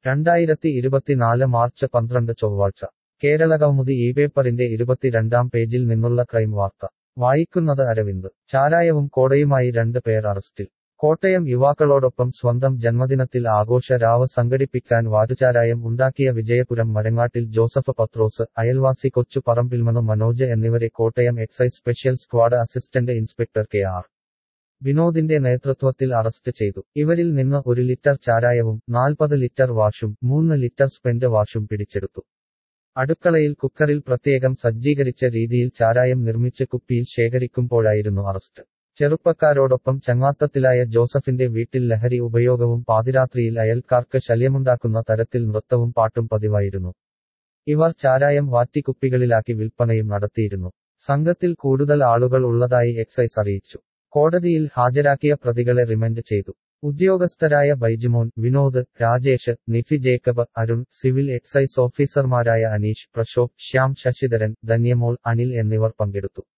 രണ്ടായിരത്തി ഇരുപത്തിനാല് മാർച്ച് പന്ത്രണ്ട് ചൊവ്വാഴ്ച കേരളകൗമുദി ഈ പേപ്പറിന്റെ ഇരുപത്തിരണ്ടാം പേജിൽ നിന്നുള്ള ക്രൈം വാർത്ത വായിക്കുന്നത് അരവിന്ദ് ചാരായവും കോടയുമായി രണ്ട് പേർ അറസ്റ്റിൽ കോട്ടയം യുവാക്കളോടൊപ്പം സ്വന്തം ജന്മദിനത്തിൽ ആഘോഷ രാവ് സംഘടിപ്പിക്കാൻ വാറ്റുചാരായം ഉണ്ടാക്കിയ വിജയപുരം മരങ്ങാട്ടിൽ ജോസഫ് പത്രോസ് അയൽവാസി കൊച്ചു പറമ്പിൽമനു മനോജ് എന്നിവരെ Kottayam excise special squad assistant inspector K R വിനോദിന്റെ നേതൃത്വത്തിൽ അറസ്റ്റ് ചെയ്തു ഇവരിൽ നിന്ന് ഒരു ലിറ്റർ ചാരായവും നാൽപ്പത് ലിറ്റർ വാഷും മൂന്ന് ലിറ്റർ സ്പെൻഡ് വാഷും പിടിച്ചെടുത്തു അടുക്കളയിൽ കുക്കറിൽ പ്രത്യേകം സജ്ജീകരിച്ച രീതിയിൽ ചാരായം നിർമ്മിച്ച് കുപ്പിയിൽ ശേഖരിക്കുമ്പോഴായിരുന്നു അറസ്റ്റ് ചെറുപ്പക്കാരോടൊപ്പം ചങ്ങാത്തത്തിലായ ജോസഫിന്റെ വീട്ടിൽ ലഹരി ഉപയോഗവും പാതിരാത്രിയിൽ അയൽക്കാർക്ക് ശല്യമുണ്ടാക്കുന്ന തരത്തിൽ നൃത്തവും പാട്ടും പതിവായിരുന്നു ഇവർ ചാരായം വാറ്റി കുപ്പികളിലാക്കി വിൽപ്പനയും നടത്തിയിരുന്നു സംഘത്തിൽ കൂടുതൽ ആളുകൾ ഉള്ളതായി എക്സൈസ് അറിയിച്ചു കോടതിയിൽ ഹാജരാക്കിയ പ്രതികളെ റിമൻഡ് ചെയ്തു ഉദ്യോഗസ്ഥരായ ബൈജുമോൻ വിനോദ് രാജേഷ് നിഫി ജേക്കബ് അരുൺ സിവിൽ എക്സൈസ് ഓഫീസർമാരായ അനീഷ് പ്രശോഭ് ശ്യാം ശശിധരൻ ധന്യമോൾ അനിൽ എന്നിവർ പങ്കെടുത്തു